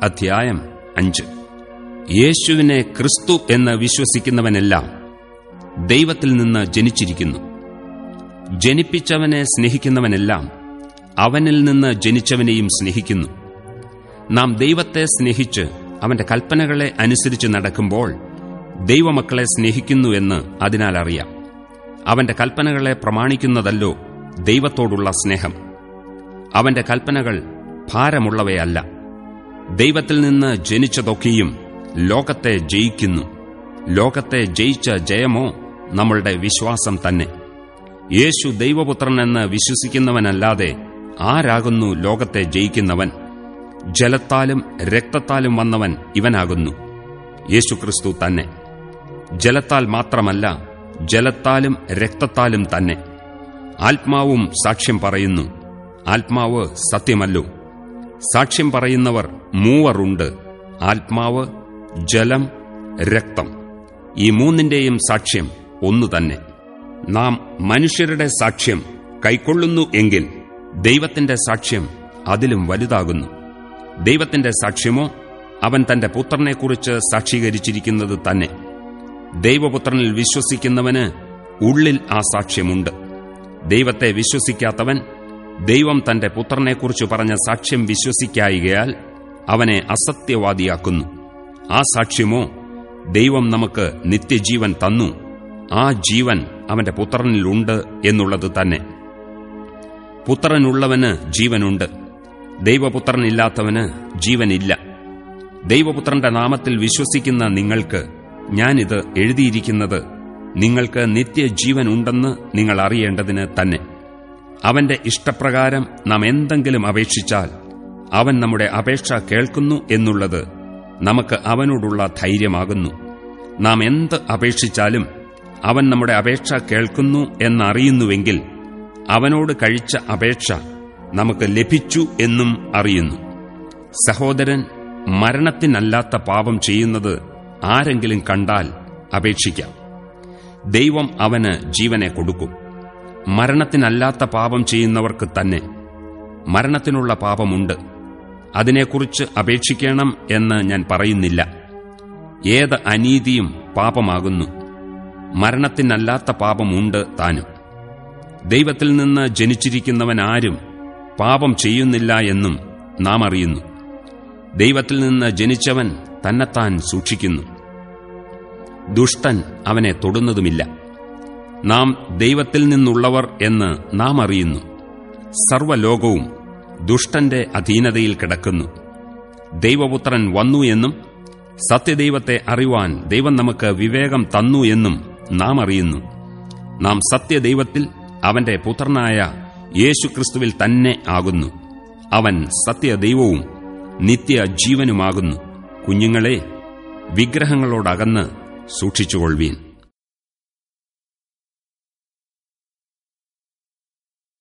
അധ്യായം അഞ്ച് യേശുവിനെ ക്രിസ്തു എന്ന് വിശ്വസിക്കുന്നവനെല്ലാം ദൈവത്തിൽ നിന്ന് ജനിച്ചിരിക്കുന്നു ജനിപ്പിച്ചവനെ സ്നേഹിക്കുന്നവനെല്ലാം അവനിൽ നിന്ന് ജനിച്ചവനെയും സ്നേഹിക്കുന്നു നാം ദൈവത്തെ സ്നേഹിച്ച് അവന്റെ കൽപ്പനകളെ അനുസരിച്ച് നടക്കുമ്പോൾ ദൈവമക്കളെ സ്നേഹിക്കുന്നു എന്ന് അതിനാൽ അറിയാം അവന്റെ കൽപ്പനകളെ പ്രമാണിക്കുന്നതല്ലോ ദൈവത്തോടുള്ള സ്നേഹം അവന്റെ കൽപ്പനകൾ ഭാരമുള്ളവയല്ല ദൈവത്തിൽ നിന്ന് ജനിച്ചതൊക്കെയും ലോകത്തെ ജയിക്കുന്നു ലോകത്തെ ജയിച്ച ജയമോ നമ്മളുടെ വിശ്വാസം തന്നെ യേശു ദൈവപുത്രനെന്ന് വിശ്വസിക്കുന്നവനല്ലാതെ ആരാകുന്നു ലോകത്തെ ജയിക്കുന്നവൻ ജലത്താലും രക്തത്താലും വന്നവൻ ഇവനാകുന്നു യേശുക്രിസ്തു തന്നെ ജലത്താൽ മാത്രമല്ല ജലത്താലും രക്തത്താലും തന്നെ ആത്മാവും സാക്ഷ്യം പറയുന്നു ആത്മാവ് സത്യമല്ലോ സാക്ഷ്യം പറയുന്നവർ മൂവറുണ്ട് ആത്മാവ് ജലം രക്തം ഈ മൂന്നിന്റെയും സാക്ഷ്യം ഒന്നു തന്നെ നാം മനുഷ്യരുടെ സാക്ഷ്യം കൈക്കൊള്ളുന്നു എങ്കിൽ ദൈവത്തിന്റെ സാക്ഷ്യം അതിലും വലുതാകുന്നു ദൈവത്തിന്റെ സാക്ഷ്യമോ അവൻ തന്റെ പുത്രനെക്കുറിച്ച് സാക്ഷീകരിച്ചിരിക്കുന്നത് തന്നെ ദൈവപുത്രനിൽ വിശ്വസിക്കുന്നവന് ഉള്ളിൽ ആ സാക്ഷ്യമുണ്ട് ദൈവത്തെ വിശ്വസിക്കാത്തവൻ ദൈവം തന്റെ പുത്രനെക്കുറിച്ച് പറഞ്ഞ സാക്ഷ്യം വിശ്വസിക്കായികയാൽ അവനെ അസത്യവാദിയാക്കുന്നു ആ സാക്ഷ്യമോ ദൈവം നമുക്ക് നിത്യജീവൻ തന്നു ആ ജീവൻ അവന്റെ പുത്രനിലുണ്ട് എന്നുള്ളത് തന്നെ പുത്രനുള്ളവന് ജീവനുണ്ട് ദൈവപുത്രനില്ലാത്തവന് ജീവനില്ല ദൈവപുത്രന്റെ നാമത്തിൽ വിശ്വസിക്കുന്ന നിങ്ങൾക്ക് ഞാനിത് എഴുതിയിരിക്കുന്നത് നിങ്ങൾക്ക് നിത്യജീവൻ ഉണ്ടെന്ന് നിങ്ങൾ അറിയേണ്ടതിന് തന്നെ അവന്റെ ഇഷ്ടപ്രകാരം നാം എന്തെങ്കിലും അപേക്ഷിച്ചാൽ അവൻ നമ്മുടെ അപേക്ഷ കേൾക്കുന്നു എന്നുള്ളത് നമുക്ക് അവനോടുള്ള ധൈര്യമാകുന്നു നാം എന്ത് അപേക്ഷിച്ചാലും അവൻ നമ്മുടെ അപേക്ഷ കേൾക്കുന്നു എന്നറിയുന്നുവെങ്കിൽ അവനോട് കഴിച്ച അപേക്ഷ നമുക്ക് ലഭിച്ചു എന്നും അറിയുന്നു സഹോദരൻ മരണത്തിനല്ലാത്ത പാപം ചെയ്യുന്നത് ആരെങ്കിലും കണ്ടാൽ അപേക്ഷിക്കാം ദൈവം അവന് ജീവനെ കൊടുക്കും മരണത്തിനല്ലാത്ത പാപം ചെയ്യുന്നവർക്ക് തന്നെ മരണത്തിനുള്ള പാപമുണ്ട് അതിനെക്കുറിച്ച് അപേക്ഷിക്കണം എന്ന് ഞാൻ പറയുന്നില്ല ഏത് അനീതിയും പാപമാകുന്നു മരണത്തിനല്ലാത്ത പാപമുണ്ട് താനും ദൈവത്തിൽ നിന്ന് ജനിച്ചിരിക്കുന്നവൻ ആരും പാപം ചെയ്യുന്നില്ല എന്നും നാം അറിയുന്നു ദൈവത്തിൽ നിന്ന് ജനിച്ചവൻ തന്നെത്താൻ സൂക്ഷിക്കുന്നു ദുഷ്ടൻ അവനെ തൊടുന്നതുമില്ല നാം ദൈവത്തിൽ നിന്നുള്ളവർ എന്ന് നാം അറിയുന്നു സർവ്വലോകവും ദുഷ്ടന്റെ അധീനതയിൽ കിടക്കുന്നു ദൈവപുത്രൻ വന്നു എന്നും സത്യദൈവത്തെ അറിവാൻ ദൈവം നമുക്ക് വിവേകം തന്നു എന്നും നാം അറിയുന്നു നാം സത്യദൈവത്തിൽ അവന്റെ പുത്രനായ യേശുക്രിസ്തുവിൽ തന്നെ ആകുന്നു അവൻ സത്യദൈവവും നിത്യജീവനുമാകുന്നു കുഞ്ഞുങ്ങളെ വിഗ്രഹങ്ങളോടകന്ന് സൂക്ഷിച്ചുകൊള്ളുവീൻ